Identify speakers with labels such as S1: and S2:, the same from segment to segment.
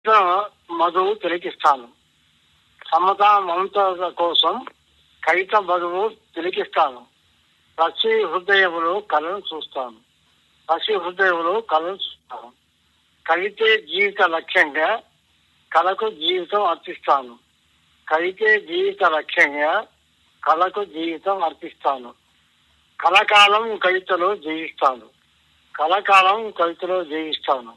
S1: మధువు తిలకిస్తాను సమత మమతల కోసం కవిత మధువు తిలకిస్తాను పసి హృదయములు కళను చూస్తాను పసి హృదయములు కళను చూస్తాను కవితే జీవిత లక్ష్యంగా కళకు జీవితం అర్పిస్తాను కవితే జీవిత లక్ష్యంగా కళకు జీవితం అర్పిస్తాను కలకాలం కవితలో జీవిస్తాను కలకాలం కవితలో జీవిస్తాను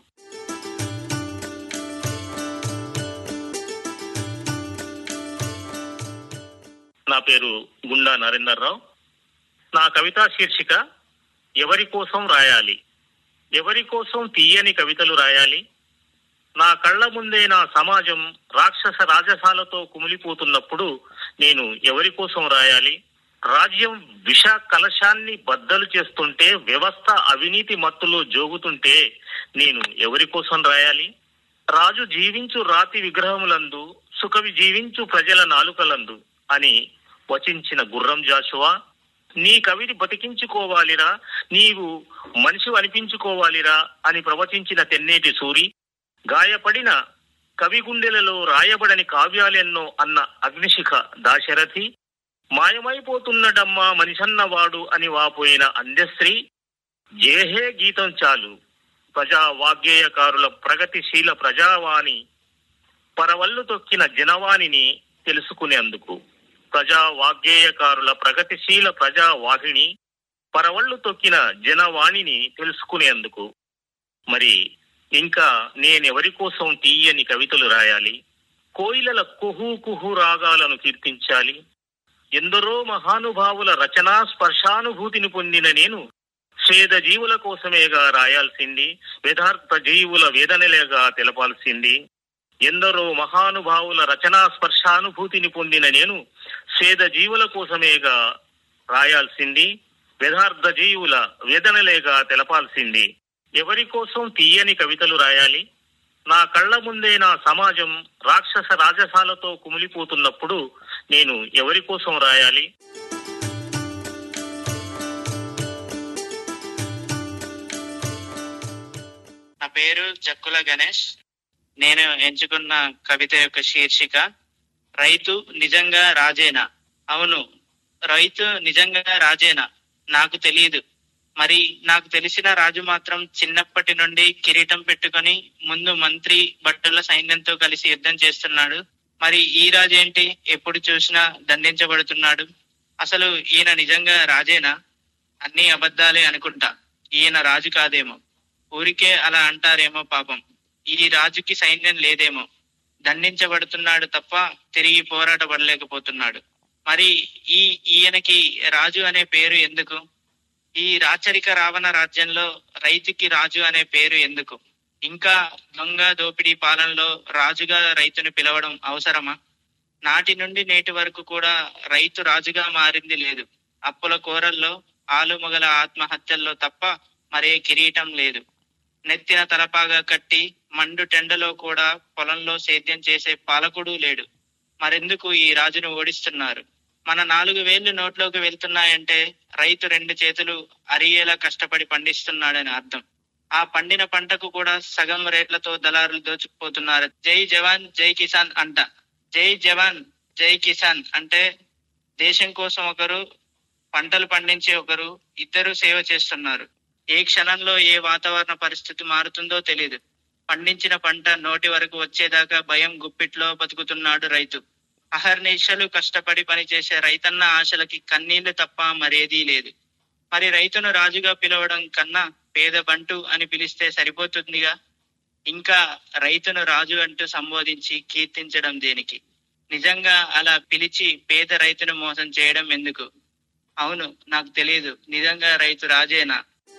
S2: నా పేరు గుండా నరేందర్రావు నా కవితా శీర్షిక ఎవరి కోసం రాయాలి ఎవరి కోసం తీయని కవితలు రాయాలి నా కళ్ళ ముందే నా సమాజం రాక్షస రాజసాలతో కుమిలిపోతున్నప్పుడు నేను ఎవరి కోసం రాయాలి రాజ్యం విష కలశాన్ని బద్దలు చేస్తుంటే వ్యవస్థ అవినీతి మత్తులో జోగుతుంటే నేను ఎవరి కోసం రాయాలి రాజు జీవించు రాతి విగ్రహములందు సుఖవి జీవించు ప్రజల నాలుకలందు అని వచించిన గుర్రం జాషువా నీ కవిని బతికించుకోవాలిరా నీవు మనిషి అనిపించుకోవాలిరా అని ప్రవచించిన తెన్నేటి సూరి గాయపడిన కవి గుండెలలో రాయబడని కావ్యాలెన్నో అన్న అగ్నిశిఖ దాశరథి మాయమైపోతున్నడమ్మా మనిషన్నవాడు అని వాపోయిన అందశ్రీ జేహే గీతం చాలు ప్రజా వాగ్గేయకారుల ప్రగతిశీల ప్రజావాణి పరవళ్ళు తొక్కిన జనవాణిని తెలుసుకునేందుకు ప్రజా వాగ్గేయకారుల ప్రగతిశీల ప్రజా వాహిని పరవళ్ళు తొక్కిన జనవాణిని తెలుసుకునేందుకు మరి ఇంకా నేనెవరి కోసం తీయని కవితలు రాయాలి కోయిలల కుహు కుహు రాగాలను కీర్తించాలి ఎందరో మహానుభావుల రచనా స్పర్శానుభూతిని పొందిన నేను స్వేద జీవుల కోసమేగా రాయాల్సింది వేదార్థ జీవుల వేదనలేగా తెలపాల్సింది ఎందరో మహానుభావుల రచనా స్పర్శానుభూతిని పొందిన నేను స్వేద జీవుల కోసమేగా రాయాల్సింది వేదార్థ జీవుల వేదనలేగా తెలపాల్సింది ఎవరి కోసం తీయని కవితలు రాయాలి నా కళ్ళ ముందే నా సమాజం రాక్షస రాజసాలతో కుమిలిపోతున్నప్పుడు నేను ఎవరి కోసం రాయాలి
S3: నా పేరు జక్కుల గణేష్ నేను ఎంచుకున్న కవిత యొక్క శీర్షిక రైతు నిజంగా రాజేనా అవును రైతు నిజంగా రాజేనా నాకు తెలియదు మరి నాకు తెలిసిన రాజు మాత్రం చిన్నప్పటి నుండి కిరీటం పెట్టుకొని ముందు మంత్రి భట్టుల సైన్యంతో కలిసి యుద్ధం చేస్తున్నాడు మరి ఈ రాజు ఏంటి ఎప్పుడు చూసినా దండించబడుతున్నాడు అసలు ఈయన నిజంగా రాజేనా అన్ని అబద్ధాలే అనుకుంటా ఈయన రాజు కాదేమో ఊరికే అలా అంటారేమో పాపం ఈ రాజుకి సైన్యం లేదేమో దండించబడుతున్నాడు తప్ప తిరిగి పోరాటపడలేకపోతున్నాడు మరి ఈ ఈయనకి రాజు అనే పేరు ఎందుకు ఈ రాచరిక రావణ రాజ్యంలో రైతుకి రాజు అనే పేరు ఎందుకు ఇంకా దొంగ దోపిడీ పాలనలో రాజుగా రైతును పిలవడం అవసరమా నాటి నుండి నేటి వరకు కూడా రైతు రాజుగా మారింది లేదు అప్పుల కోరల్లో ఆలుమగల ఆత్మహత్యల్లో తప్ప మరే కిరీటం లేదు నెత్తిన తలపాగా కట్టి మండు టెండలో కూడా పొలంలో సేద్యం చేసే పాలకుడు లేడు మరెందుకు ఈ రాజును ఓడిస్తున్నారు మన నాలుగు వేళ్లు నోట్లోకి వెళ్తున్నాయంటే రైతు రెండు చేతులు అరియేలా కష్టపడి పండిస్తున్నాడని అర్థం ఆ పండిన పంటకు కూడా సగం రేట్లతో దళారులు దోచుకుపోతున్నారు జై జవాన్ జై కిసాన్ అంట జై జవాన్ జై కిసాన్ అంటే దేశం కోసం ఒకరు పంటలు పండించే ఒకరు ఇద్దరు సేవ చేస్తున్నారు ఏ క్షణంలో ఏ వాతావరణ పరిస్థితి మారుతుందో తెలియదు పండించిన పంట నోటి వరకు వచ్చేదాకా భయం గుప్పిట్లో బతుకుతున్నాడు రైతు అహర్నిశలు కష్టపడి పనిచేసే రైతన్న ఆశలకి కన్నీళ్లు తప్ప మరేదీ లేదు మరి రైతును రాజుగా పిలవడం కన్నా పేద బంటు అని పిలిస్తే సరిపోతుందిగా ఇంకా రైతును రాజు అంటూ సంబోధించి కీర్తించడం దేనికి నిజంగా అలా పిలిచి పేద రైతును మోసం చేయడం ఎందుకు అవును నాకు తెలియదు నిజంగా రైతు రాజేనా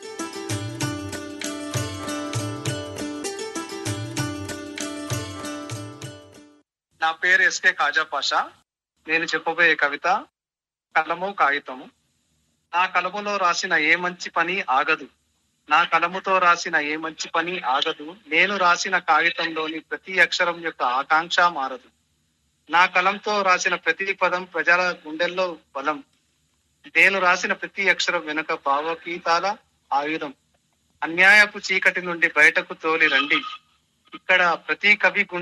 S4: నా పేరు ఎస్కే కాజా పాషా నేను చెప్పబోయే కవిత కలము కాగితము నా కలములో రాసిన ఏ మంచి పని ఆగదు నా కలముతో రాసిన ఏ మంచి పని ఆగదు నేను రాసిన కాగితంలోని ప్రతి అక్షరం యొక్క ఆకాంక్ష మారదు నా కలంతో రాసిన ప్రతి పదం ప్రజల గుండెల్లో బలం నేను రాసిన ప్రతి అక్షరం వెనుక భావగీతాల ఆయుధం అన్యాయపు చీకటి నుండి బయటకు తోలి రండి ఇక్కడ ప్రతి కవి గుండె